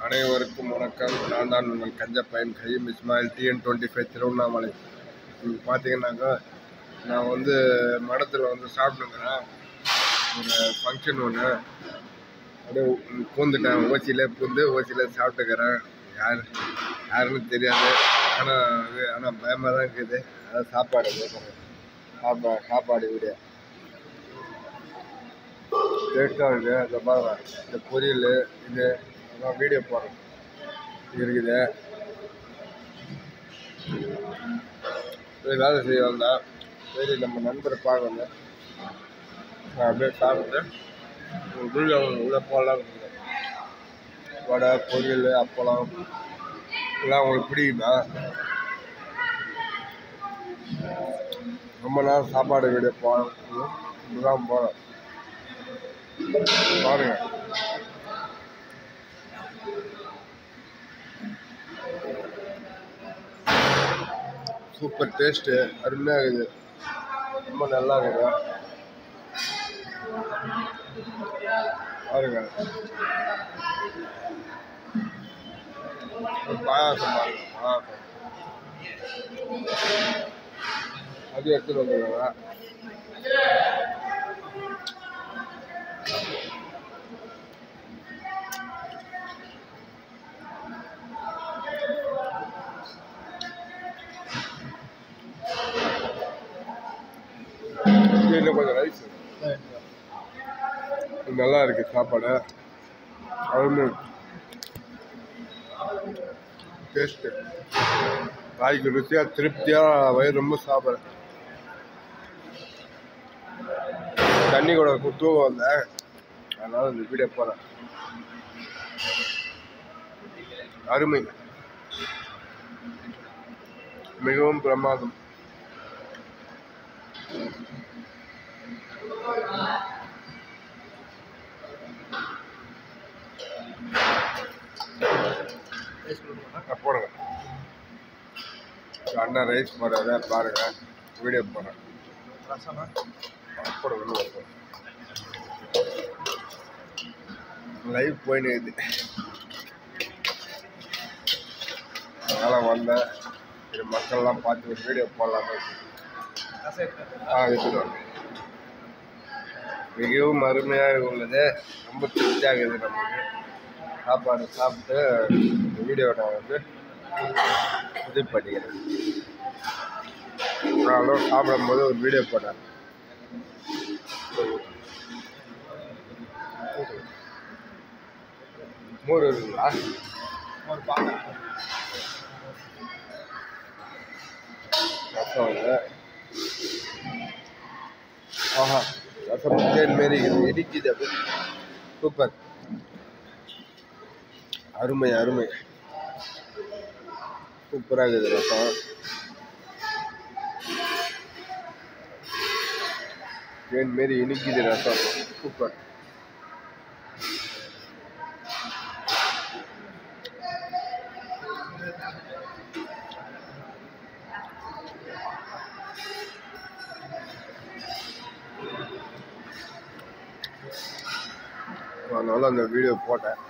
அனைவருக்கும் வணக்கம் நான் தான் உங்கள் கஞ்சப்பையன் Kayyum Ismail TN twenty five Tiruvannamalai நீங்கள் பார்த்தீங்கன்னாக்கா நான் வந்து மடத்தில் வந்து சாப்பிட்டுங்கிறேன் ஒரு ஃபங்க்ஷன் ஒன்று அப்படியே பூந்துட்டேன் ஓசியில் பூந்து ஓசியில் சாப்பிட்டுக்கிறேன் யார் யாருன்னு தெரியாது ஆனால் அது ஆனால் பயமாக தான் இருக்குது அதான் சாப்பாடு கேட்குறேன் சாப்பா சாப்பாடு வீடு டேஸ்ட்டாக இருக்குது இந்த பாருங்க இந்த பொரியல் இது எல்லாம் வீடியோ போடுறேன் இருக்குது இது வேலை செய்ய வந்தேன் சரி நம்ம நண்பரை பார்க்க வந்தேன் நான் அப்படியே சாப்பிட்டு வீடியோ உள்ளே போடலாம் இருந்தேன் வடை பொரியல் அப்பளம் இதெல்லாம் உங்களுக்கு பிடிக்குமா ரொம்ப நேரம் சாப்பாடு வீடியோ போகணும் இப்படிதான் போகிறேன் பாருங்க சூப்பர் டேஸ்ட்டு அருமையாக இருக்குது ரொம்ப நல்லா இருக்குது பாருங்க ஒரு பாயாசம் பாருங்க பாயாசம் அது எடுத்துட்டு வந்துருக்காங்க இன்னும் கொஞ்சம் ரைஸ் நல்லா இருக்கு சாப்பாடு அருமை டேஸ்ட்டு காய்க்கு ருசியாக திருப்தியாக வயிறு ரொம்ப சாப்பிட்றேன் தண்ணி கூட தூக்கம் வந்தேன் அதனால இந்த வீடியோ போகிறேன் அருமை மிகவும் பிரமாதம் ஆ, போடுங்க அண்ணன் ரைஸ் போடுறத பாருங்க வீடியோ போடுறேன் போடுங்க இன்னும் ஒரு போடுங்க. லைவ் போயின்னு இருக்குது அதனால் வந்தேன் இது மக்கள்லாம் பார்த்து ஒரு வீடியோ போடலாமே ஆ எடுத்துட்டு வாங்க. மிகவும் அருமையாக உள்ளது ரொம்ப திருப்தியாக இருக்குது நமக்கு சாப்பாடு சாப்பிட்டு இந்த வீடியோ நான் வந்து இது பண்ணிக்கிறேன் நானும் சாப்பிடும்போது ஒரு வீடியோ போட்டேன் மோர் இருக்குங்களா ரசம் இல்லை ஆஹா ரசம் தேன் மாரி இருக்குது இடிக்குது அப்படி சூப்பர் அருமை அருமை சூப்பராக இருக்குது ரசம் தேன் மாரி இனிக்குது ரசம் சூப்பர் அதனால அந்த வீடியோ போட்டேன்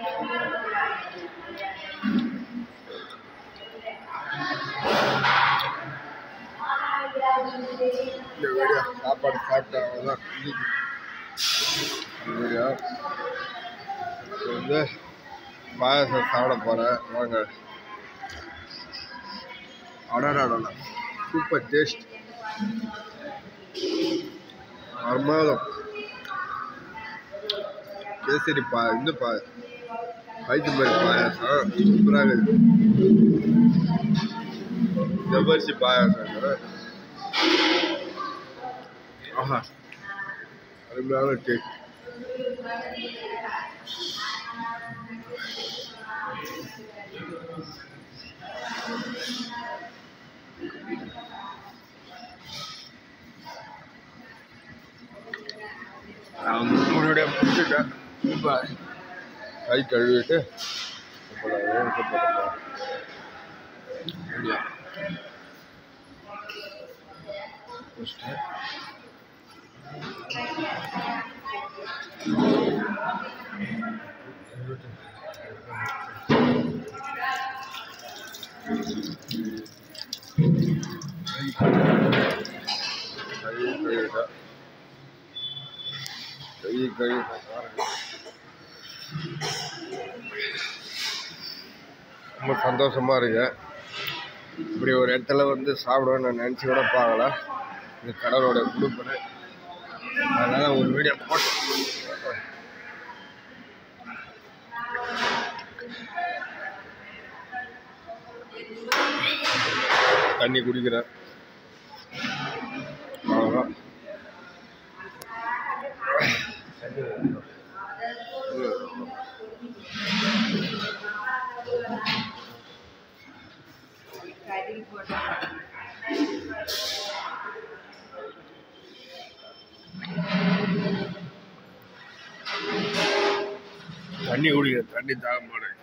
இந்த வீடியோ சாப்பாடு சாப்பிட்டா அவ்வளோதான் இன்னைக்கு இந்த வீடியோ இப்போ வந்து பாயாசம் சாப்பிட போகிறேன் வாங்க அடடா சூப்பர் டேஸ்ட் பிரமாதம் கேசரி பா இந்த பா பைத்தம்பரி பாயாசம் சூப்பராக இருக்குது ஜவ்வரிசி பாயாசம் இது. ஆஹா அருமையான டேஸ்ட் நான் வந்து உங்களுடைய முடிச்சுட்டேன் இப்போ கை கழுவிட்டு இப்போ நான் வேலைக்கு போகிறேன் ரெடியா முடிச்சிட்டேன் கை கழுவிட்டேன் கை கழுவிட்டேன் ரொம்ப சந்தோஷமா இருக்கு இப்படி ஒரு இடத்துல வந்து சாப்பிடுவேன்னு நான் நினச்சி கூட பார்க்கல இது கடவுளோட கொடுப்பது அதனால ஒரு வீடியோ போட்டேன் தண்ணி குடிக்கிறேன் அவ்வளோதான் தண்ணி குடிக்கிறேன் தண்ணி தாக மாட்டேன்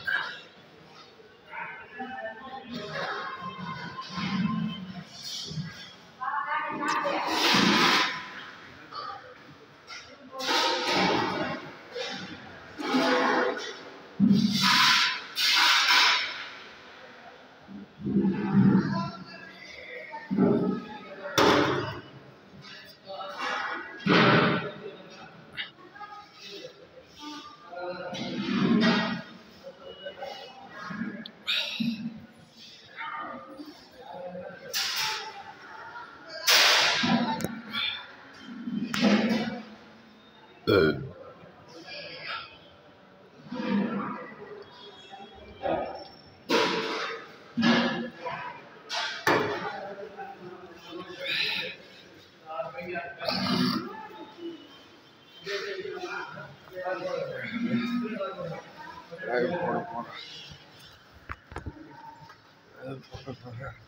அது போட போகிறேன் அது போட போகிறேன்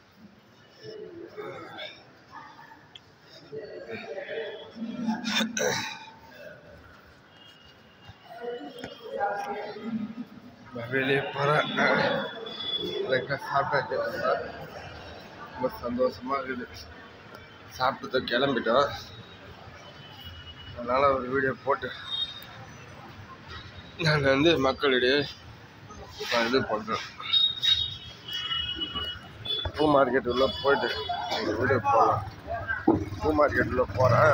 வெளியே போகிறேன் லைட்டாக சாப்பிட்டாச்சு நம்ம. ரொம்ப சந்தோஷமாக இருக்குது சாப்பிட்டு கிளம்பிட்டோம் அதனால் ஒரு வீடியோ போட்டு நான் வந்து மக்களிடையே நான் இது பண்ணுறேன் பூ மார்க்கெட் உள்ள போயிட்டு ஒரு வீடியோ போகலாம் பூ மார்க்கெட் உள்ள போகிறேன்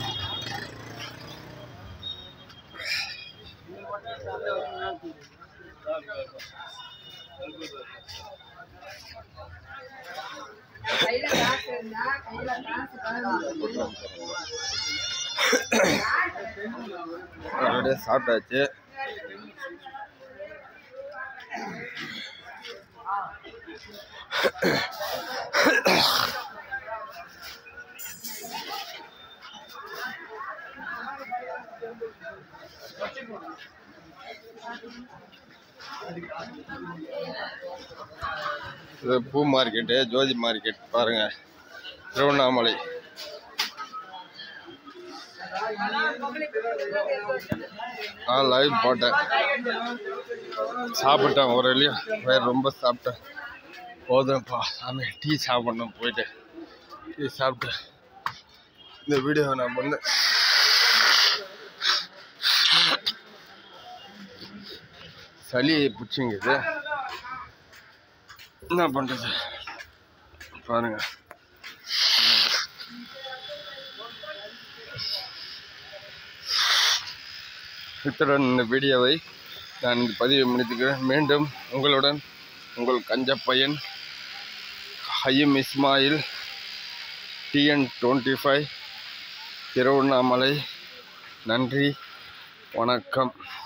கையில காசு இருந்தா கையில காசு பாருங்க அப்படியே சாப்பிட்டாச்சு இது பூ மார்க்கெட்டு ஜோதி மார்க்கெட் பாருங்க திருவண்ணாமலை நான் லைவ் போட்டேன் சாப்பிட்டேன் ஒரு இல்லையா வேறு ரொம்ப சாப்பிட்டேன் போதும்ப்பா சாமி டீ சாப்பிடணும் போயிட்டு டீ சாப்பிட்டு இந்த வீடியோவை நான் பண்ணேன் சளி பிடிச்சிங்குது என்ன பண்ணுறது பாருங்க இத்துடன் இந்த வீடியோவை நான் இந்த பதிவை முடித்துக்கிறேன் மீண்டும் உங்களுடன் உங்கள் கஞ்சப்பையன் Hayyum Ismail TN twenty five Tiruvannamalai நன்றி வணக்கம்